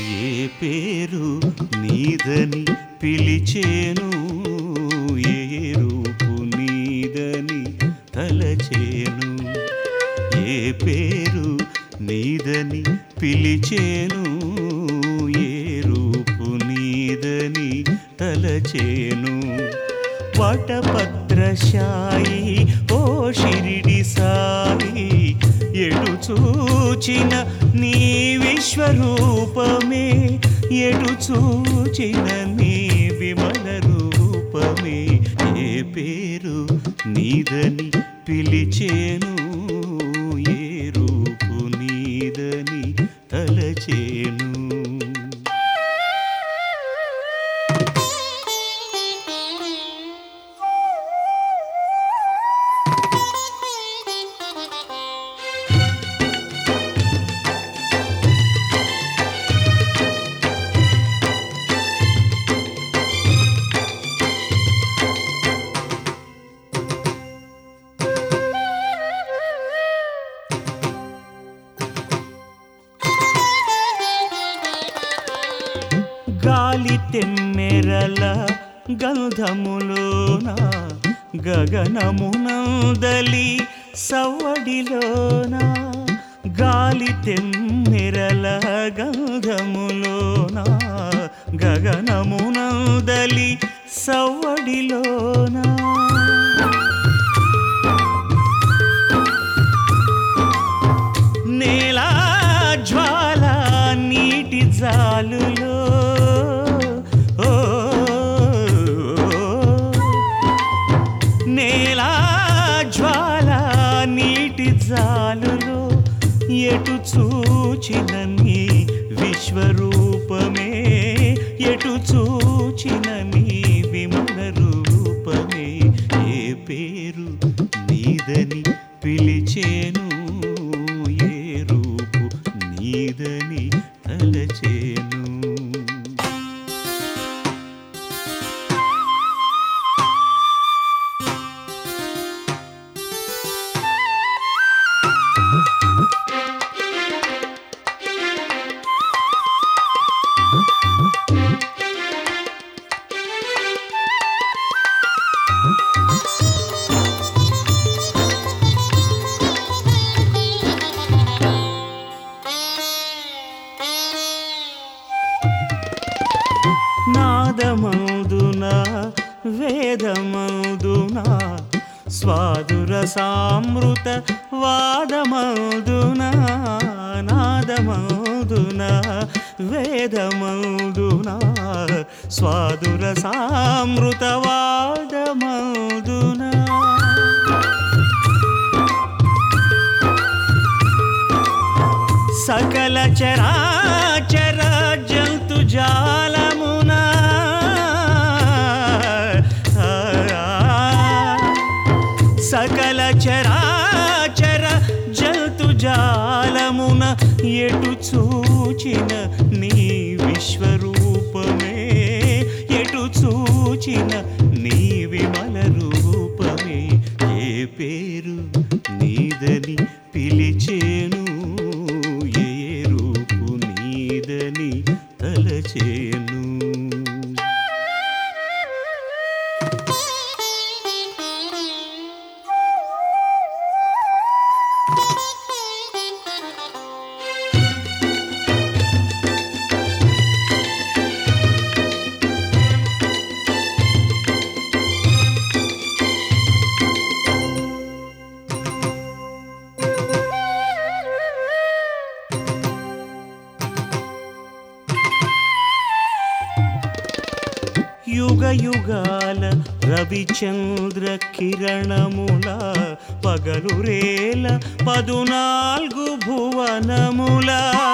ఏ పేరు నీదని పిలిచేను ఏ రూపు నీదని తలచేను ఏ పేరు నీదని పిలిచేను ఏ రూపు నీదని తలచేను వటపత్రశాయి ఓ షిరిడి సాయి ఎడు చూచిన నీ విశ్వరూపమే ఎడు చూచిన నీ విమల రూపమే ఏ పేరు నీదని పిలిచేను ఏ రూపు నీదని తలచేను గాలి తెమ్మెరల గంధములోన గగనమునందలి సవ్వడిలోన గాలి తెమ్మెరల గంధములోన గగనమునందలి సవ్వడిలోన నేల జ్వాల నీటి జాలులో ఓ, నేల జ్వాల నీటి జాలులో ఎటు చూచిన నీ విశ్వరూపమే ఎటు చూచిన నీ విమల రూపమే ఏ పేరు నీదని పిలిచేను ఏ రూపు నీదని తలచేను నాదమందున వేదమందున స్వాదుర సామృత వాదమందున నాదమందున వేదమందున స్వాదుర సామృత వాదమందున సకల చరాచర జంతు జాలమున సకల చరాచర జంతు జాలమున ఎటు చూచిన నీ విశ్వరూపమే ఎటు చూచిన నీ విమల రూపమే ఏ పేరు నీదని పిలిచేను ఏ రూపు నీదని తలచేను యుగ యుగాల రవిచంద్ర కిరణముల పగలు రేల పదునాల్గు భువనముల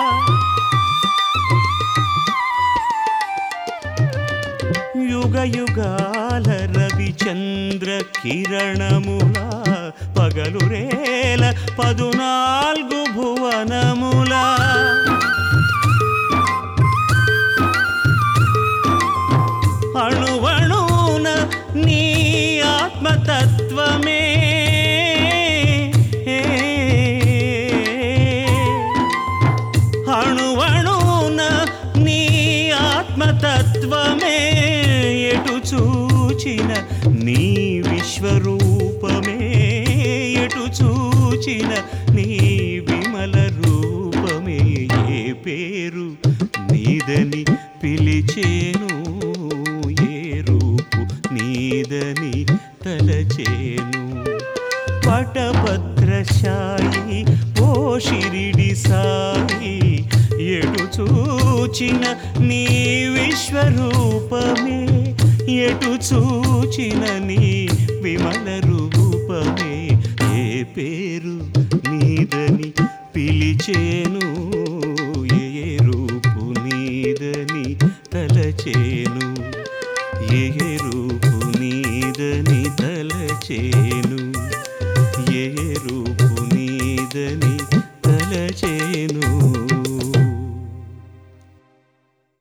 యుగ యుగాల రవిచంద్ర కిరణముల పగలు రేల పదునాల్గు భువనముల అణువణున నీ ఆత్మతత్వమే అణువణున చూచిన నీ విశ్వరూపమే ఎటు చూచిన నీ విమల రూపమే ఏ పేరు నీదని పిలిచేను ఏ రూపు నీదని తలచేను పటభద్రశాయి ఓ షిరిడి సాయి ఎటు చూచిన నీ విశ్వరూపమే ఎటు చూచిన నీ విమల రూపమే ఏ పేరు నీదని పిలిచేను ఏ రూపు నీదని తలచేను ఏ రూపు నీదని తలచేను ఏ రూపు నీదని